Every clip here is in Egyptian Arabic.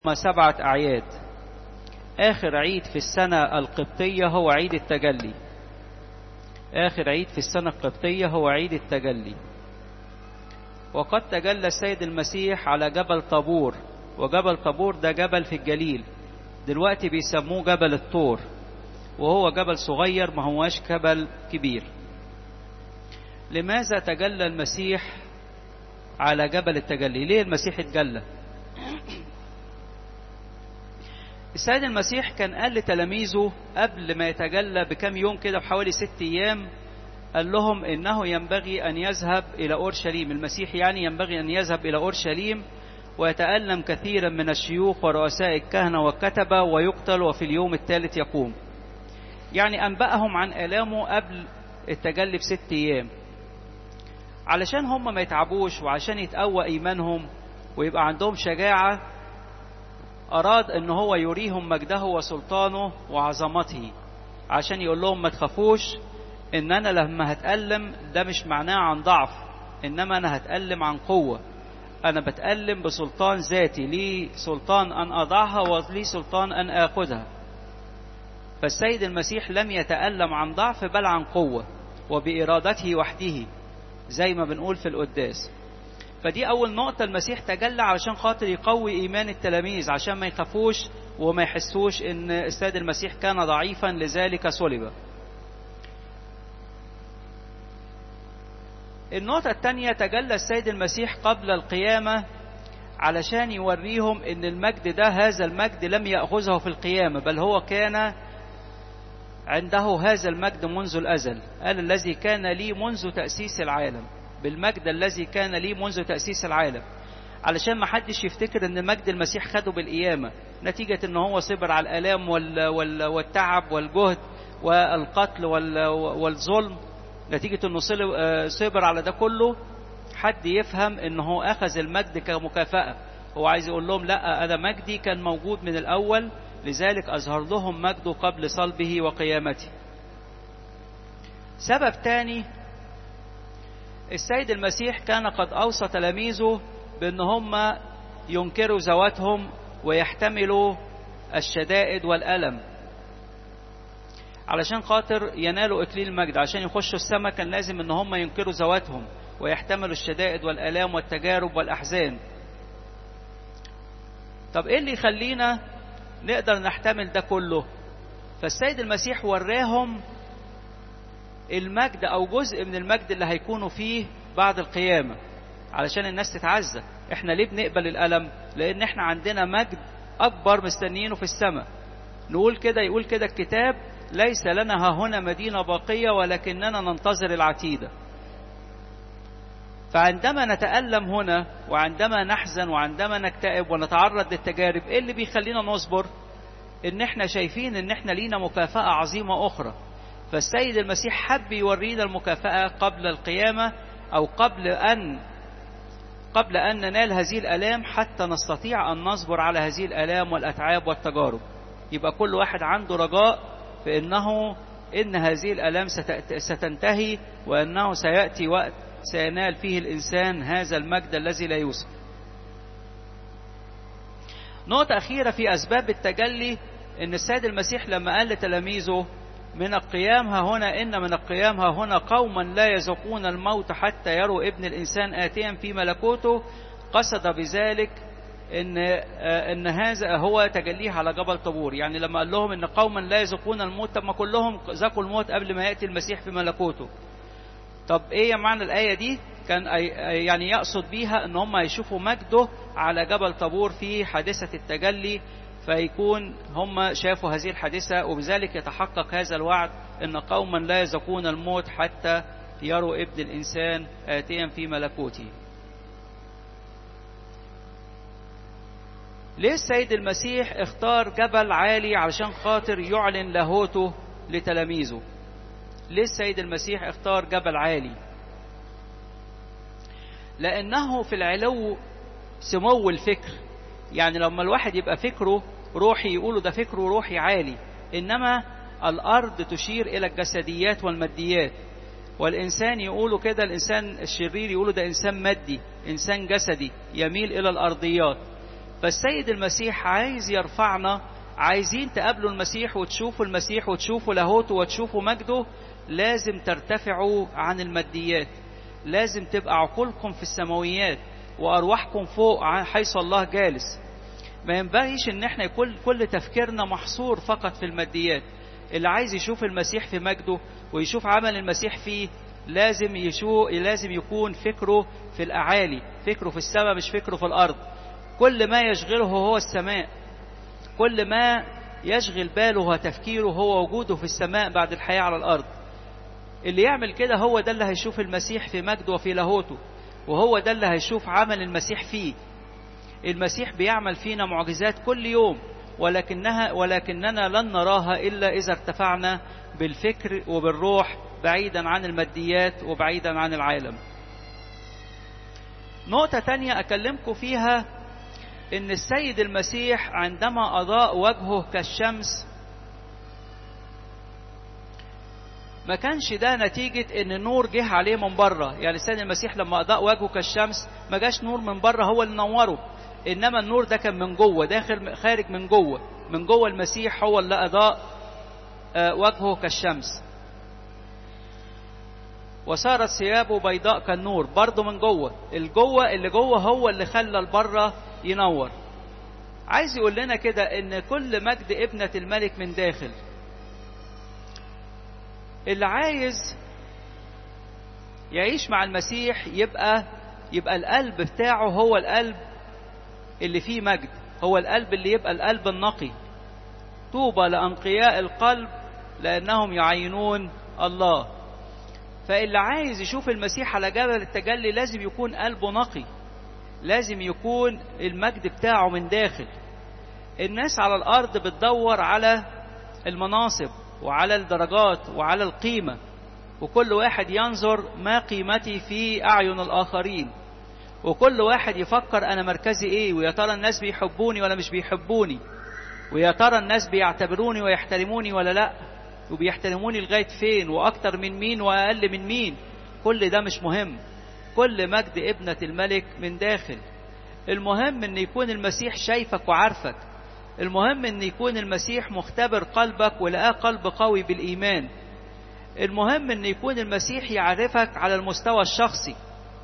سبعة أعياد آخر عيد في السنة القبطية هو عيد التجلي آخر عيد في السنة القبطية هو عيد التجلي وقد تجلى السيد المسيح على جبل طابور وجبل طابور ده جبل في الجليل دلوقتي بيسموه جبل الطور وهو جبل صغير ما هواش جبل كبير لماذا تجلى المسيح على جبل التجلي ليه المسيح اتجلى السيد المسيح كان قال لتلاميذه قبل ما يتجلى بكم يوم كده بحوالي ست أيام قال لهم إنه ينبغي أن يذهب إلى أورشليم المسيح يعني ينبغي أن يذهب إلى أورشليم ويتألم كثيرا من الشيوخ ورؤساء الكهنة والكتبة ويقتل وفي اليوم الثالث يقوم يعني أنبأهم عن آلامه قبل التجلي بست أيام علشان هم ما يتعبوش وعشان يتقوى إيمانهم ويبقى عندهم شجاعة أراد أن هو يريهم مجده وسلطانه وعظمته عشان يقول لهم ما تخافوش إن أنا لما هتألم ده مش معناه عن ضعف إنما أنا هتألم عن قوة أنا بتألم بسلطان ذاتي لي سلطان أن أضعها ولي سلطان أن آخذها فالسيد المسيح لم يتألم عن ضعف بل عن قوة وبإرادته وحده زي ما بنقول في القداس فدي أول نقطة المسيح تجلى علشان خاطر يقوي إيمان التلاميذ عشان ما يخافوش وما يحسوش إن السيد المسيح كان ضعيفا لذلك صلب. النقطة الثانية تجلى السيد المسيح قبل القيامة علشان يوريهم إن المجد ده هذا المجد لم يأخذه في القيامة بل هو كان عنده هذا المجد منذ الأزل قال الذي كان لي منذ تأسيس العالم بالمجد الذي كان لي منذ تأسيس العالم علشان ما حدش يفتكر ان مجد المسيح خده بالقيامة نتيجة ان هو صبر على الآلام وال وال والتعب والجهد والقتل وال والظلم نتيجة انه صبر على ده كله حد يفهم ان هو اخذ المجد كمكافأة هو عايز يقول لهم لا انا مجدي كان موجود من الاول لذلك اظهر لهم مجده قبل صلبه وقيامته سبب تاني السيد المسيح كان قد أوصى تلاميذه بأن هم ينكروا ذواتهم ويحتملوا الشدائد والألم علشان خاطر ينالوا إكليل المجد عشان يخشوا السماء كان لازم أن هم ينكروا ذواتهم ويحتملوا الشدائد والآلام والتجارب والأحزان طب إيه اللي يخلينا نقدر نحتمل ده كله فالسيد المسيح وراهم المجد او جزء من المجد اللي هيكونوا فيه بعد القيامة علشان الناس تتعزى احنا ليه بنقبل الألم لان احنا عندنا مجد اكبر مستنيينه في السماء نقول كده يقول كده الكتاب ليس لنا ها هنا مدينة باقية ولكننا ننتظر العتيدة فعندما نتألم هنا وعندما نحزن وعندما نكتئب ونتعرض للتجارب ايه اللي بيخلينا نصبر ان احنا شايفين ان احنا لينا مكافأة عظيمة اخرى فالسيد المسيح حب يورينا المكافأة قبل القيامة أو قبل أن قبل أن ننال هذه الآلام حتى نستطيع أن نصبر على هذه الآلام والأتعاب والتجارب يبقى كل واحد عنده رجاء في أنه إن هذه الآلام ستنتهي وأنه سيأتي وقت سينال فيه الإنسان هذا المجد الذي لا يوصف نقطة أخيرة في أسباب التجلي إن السيد المسيح لما قال لتلاميذه من القيام ها هنا إن من القيام ها هنا قوما لا يذوقون الموت حتى يروا ابن الإنسان آتيا في ملكوته قصد بذلك إن إن هذا هو تجليه على جبل طابور يعني لما قال لهم إن قوما لا يذوقون الموت طب ما كلهم ذاقوا الموت قبل ما يأتي المسيح في ملكوته طب إيه معنى الآية دي كان يعني يقصد بيها إن هم يشوفوا مجده على جبل طابور في حادثة التجلي فيكون هم شافوا هذه الحادثة وبذلك يتحقق هذا الوعد أن قوما لا يذوقون الموت حتى يروا ابن الإنسان آتيا في ملكوته ليه السيد المسيح اختار جبل عالي علشان خاطر يعلن لاهوته لتلاميذه ليه السيد المسيح اختار جبل عالي لأنه في العلو سمو الفكر يعني لما الواحد يبقى فكره روحي يقولوا ده فكره روحي عالي إنما الأرض تشير إلى الجسديات والماديات والإنسان يقولوا كده الإنسان الشرير يقولوا ده إنسان مادي إنسان جسدي يميل إلى الأرضيات فالسيد المسيح عايز يرفعنا عايزين تقابلوا المسيح وتشوفوا المسيح وتشوفوا لاهوته وتشوفوا مجده لازم ترتفعوا عن الماديات لازم تبقى عقولكم في السماويات وارواحكم فوق حيث الله جالس ما ينبغيش ان احنا يكون كل تفكيرنا محصور فقط في الماديات اللي عايز يشوف المسيح في مجده ويشوف عمل المسيح فيه لازم يشوف لازم يكون فكره في الاعالي فكره في السماء مش فكره في الارض كل ما يشغله هو السماء كل ما يشغل باله وتفكيره هو وجوده في السماء بعد الحياة على الأرض اللي يعمل كده هو ده اللي هيشوف المسيح في مجده وفي لاهوته وهو ده اللي هيشوف عمل المسيح فيه المسيح بيعمل فينا معجزات كل يوم ولكنها ولكننا لن نراها إلا إذا ارتفعنا بالفكر وبالروح بعيدا عن الماديات وبعيدا عن العالم نقطة تانية أكلمكم فيها ان السيد المسيح عندما اضاء وجهه كالشمس ما كانش ده نتيجة ان النور جه عليه من بره يعني السيد المسيح لما اضاء وجهه كالشمس ما جاش نور من بره هو اللي نوره انما النور ده كان من جوه داخل خارج من جوه من جوه المسيح هو اللي اضاء وجهه كالشمس وصارت ثيابه بيضاء كالنور برضه من جوه الجوه اللي جوه هو اللي خلى البره ينور عايز يقول لنا كده ان كل مجد ابنة الملك من داخل اللي عايز يعيش مع المسيح يبقى يبقى القلب بتاعه هو القلب اللي فيه مجد هو القلب اللي يبقى القلب النقي طوبى لأنقياء القلب لأنهم يعينون الله فاللي عايز يشوف المسيح على جبل التجلي لازم يكون قلبه نقي لازم يكون المجد بتاعه من داخل الناس على الارض بتدور على المناصب وعلى الدرجات وعلى القيمه وكل واحد ينظر ما قيمتي في اعين الاخرين وكل واحد يفكر انا مركزي ايه ويا ترى الناس بيحبوني ولا مش بيحبوني ويا ترى الناس بيعتبروني ويحترموني ولا لا وبيحترموني لغايه فين واكتر من مين واقل من مين كل ده مش مهم كل مجد ابنة الملك من داخل المهم ان يكون المسيح شايفك وعارفك المهم ان يكون المسيح مختبر قلبك ولقاه قلب قوي بالايمان المهم ان يكون المسيح يعرفك على المستوى الشخصي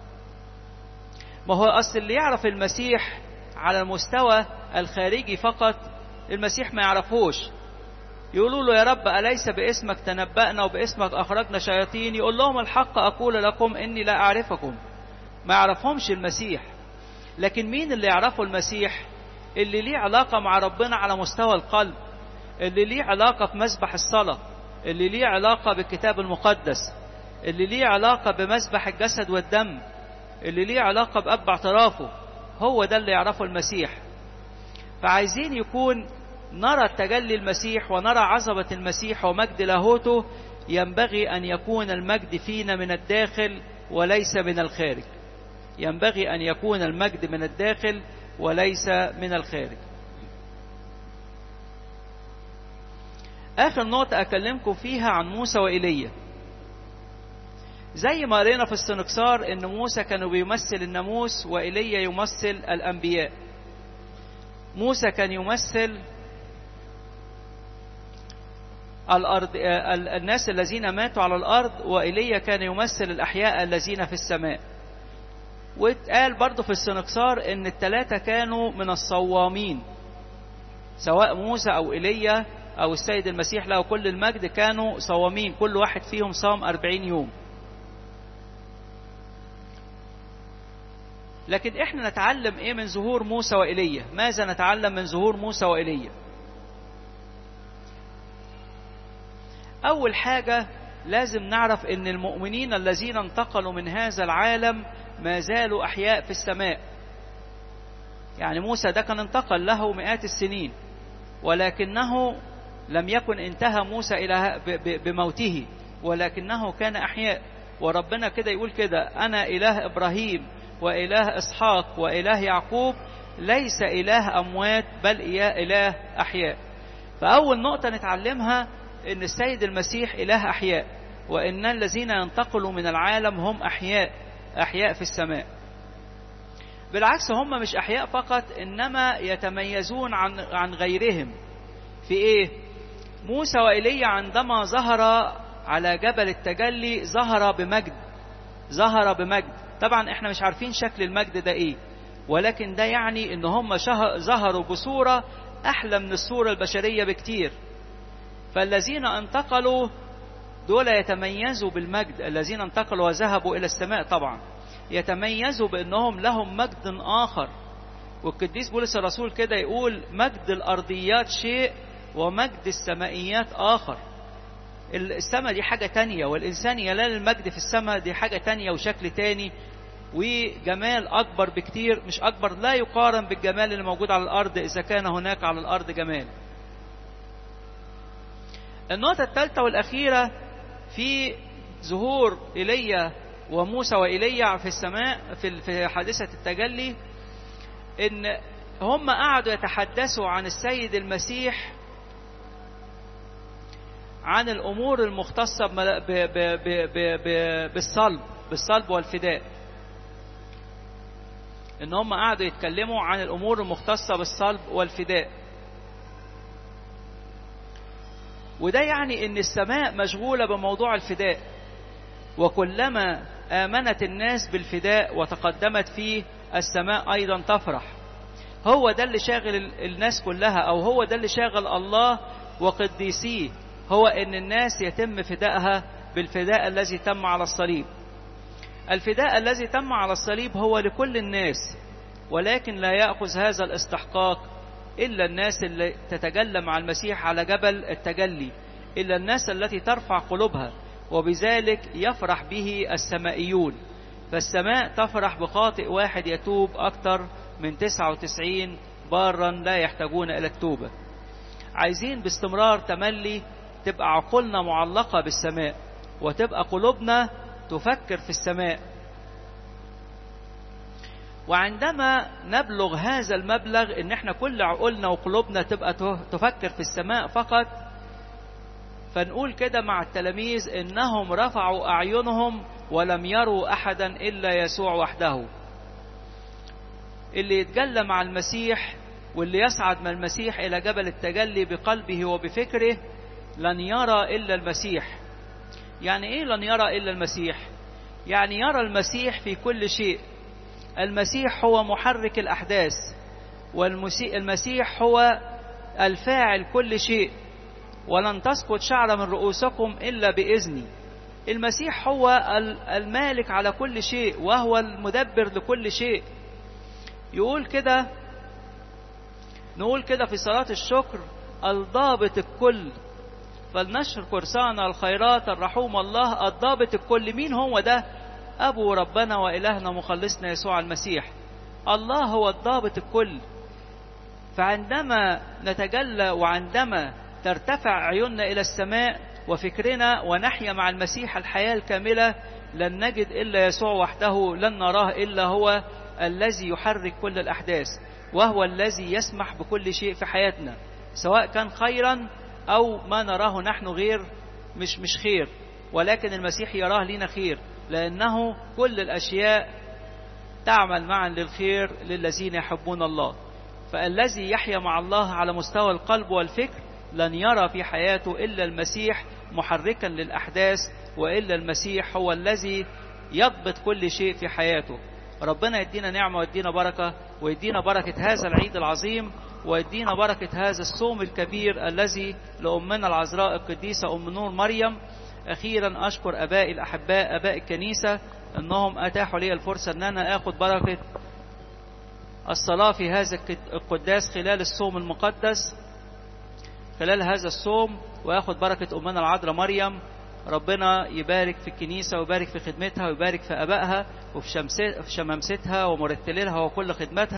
ما هو اصل اللي يعرف المسيح على المستوى الخارجي فقط المسيح ما يعرفوش يقولوا له يا رب أليس باسمك تنبأنا وباسمك أخرجنا شياطين يقول لهم الحق أقول لكم إني لا أعرفكم ما يعرفهمش المسيح لكن مين اللي يعرفه المسيح اللي ليه علاقة مع ربنا على مستوى القلب اللي ليه علاقة بمسبح الصلاة اللي ليه علاقة بالكتاب المقدس اللي ليه علاقة بمسبح الجسد والدم اللي ليه علاقة بأب اعترافه هو ده اللي يعرفه المسيح فعايزين يكون نرى تجلي المسيح ونرى عظمة المسيح ومجد لاهوته ينبغي أن يكون المجد فينا من الداخل وليس من الخارج ينبغي أن يكون المجد من الداخل وليس من الخارج آخر نقطة أكلمكم فيها عن موسى وإيليا زي ما قرينا في السنكسار ان موسى كانوا بيمثل الناموس وإيليا يمثل الأنبياء موسى كان يمثل الأرض الناس الذين ماتوا على الأرض وإيليا كان يمثل الأحياء الذين في السماء واتقال برضه في السنكسار ان الثلاثة كانوا من الصوامين سواء موسى أو إيليا أو السيد المسيح له كل المجد كانوا صوامين كل واحد فيهم صام أربعين يوم لكن احنا نتعلم ايه من ظهور موسى وإيليا ماذا نتعلم من ظهور موسى وإيليا أول حاجة لازم نعرف أن المؤمنين الذين انتقلوا من هذا العالم ما زالوا أحياء في السماء يعني موسى ده كان انتقل له مئات السنين ولكنه لم يكن انتهى موسى إلى بموته ولكنه كان أحياء وربنا كده يقول كده أنا إله إبراهيم وإله إسحاق وإله يعقوب ليس إله أموات بل إله أحياء فأول نقطة نتعلمها ان السيد المسيح اله احياء وان الذين ينتقلوا من العالم هم احياء احياء في السماء بالعكس هم مش أحياء فقط إنما يتميزون عن عن غيرهم في إيه؟ موسى وإيليا عندما ظهر على جبل التجلي ظهر بمجد ظهر بمجد طبعا احنا مش عارفين شكل المجد ده ايه ولكن ده يعني ان هم ظهروا بصورة احلى من الصورة البشرية بكتير فالذين انتقلوا دول يتميزوا بالمجد الذين انتقلوا وذهبوا الى السماء طبعا يتميزوا بانهم لهم مجد اخر والقديس بولس الرسول كده يقول مجد الارضيات شيء ومجد السمائيات اخر السماء دي حاجة تانية والإنسان ينال المجد في السماء دي حاجة تانية وشكل تاني وجمال أكبر بكتير مش أكبر لا يقارن بالجمال اللي موجود على الأرض إذا كان هناك على الأرض جمال النقطة الثالثة والأخيرة في ظهور إيليا وموسى وإيليا في السماء في في حادثة التجلي إن هم قعدوا يتحدثوا عن السيد المسيح عن الأمور المختصة بالصلب بالصلب والفداء إن هم قعدوا يتكلموا عن الأمور المختصة بالصلب والفداء وده يعني إن السماء مشغولة بموضوع الفداء وكلما آمنت الناس بالفداء وتقدمت فيه السماء أيضا تفرح هو ده اللي شاغل الناس كلها أو هو ده اللي شاغل الله وقديسيه هو ان الناس يتم فدائها بالفداء الذي تم على الصليب الفداء الذي تم على الصليب هو لكل الناس ولكن لا ياخذ هذا الاستحقاق الا الناس اللي تتجلى مع المسيح على جبل التجلي الا الناس التي ترفع قلوبها وبذلك يفرح به السمائيون فالسماء تفرح بخاطئ واحد يتوب اكثر من 99 بارا لا يحتاجون الى التوبه عايزين باستمرار تملي تبقى عقولنا معلقة بالسماء وتبقى قلوبنا تفكر في السماء وعندما نبلغ هذا المبلغ ان احنا كل عقولنا وقلوبنا تبقى تفكر في السماء فقط فنقول كده مع التلاميذ انهم رفعوا اعينهم ولم يروا احدا الا يسوع وحده اللي يتجلى مع المسيح واللي يصعد من المسيح الى جبل التجلي بقلبه وبفكره لن يرى الا المسيح يعني ايه لن يرى الا المسيح يعني يرى المسيح في كل شيء المسيح هو محرك الاحداث والمسيح هو الفاعل كل شيء ولن تسقط شعره من رؤوسكم الا باذني المسيح هو المالك على كل شيء وهو المدبر لكل شيء يقول كده نقول كده في صلاة الشكر الضابط الكل فلنشكر صانع الخيرات الرحوم الله الضابط الكل مين هو ده أبو ربنا وإلهنا مخلصنا يسوع المسيح الله هو الضابط الكل فعندما نتجلى وعندما ترتفع عيوننا إلى السماء وفكرنا ونحيا مع المسيح الحياة الكاملة لن نجد إلا يسوع وحده لن نراه إلا هو الذي يحرك كل الأحداث وهو الذي يسمح بكل شيء في حياتنا سواء كان خيرا أو ما نراه نحن غير مش مش خير ولكن المسيح يراه لنا خير لأنه كل الأشياء تعمل معا للخير للذين يحبون الله فالذي يحيا مع الله على مستوى القلب والفكر لن يرى في حياته إلا المسيح محركا للأحداث وإلا المسيح هو الذي يضبط كل شيء في حياته ربنا يدينا نعمة ويدينا بركة ويدينا بركة هذا العيد العظيم ويدينا بركة هذا الصوم الكبير الذي لأمنا العذراء القديسة أم نور مريم أخيرا أشكر أبائي الأحباء أباء الكنيسة أنهم أتاحوا لي الفرصة أن أنا أخذ بركة الصلاة في هذا القداس خلال الصوم المقدس خلال هذا الصوم وأخذ بركة أمنا العذراء مريم ربنا يبارك في الكنيسة ويبارك في خدمتها ويبارك في أبائها وفي شمستها ومرتلينها وكل خدمتها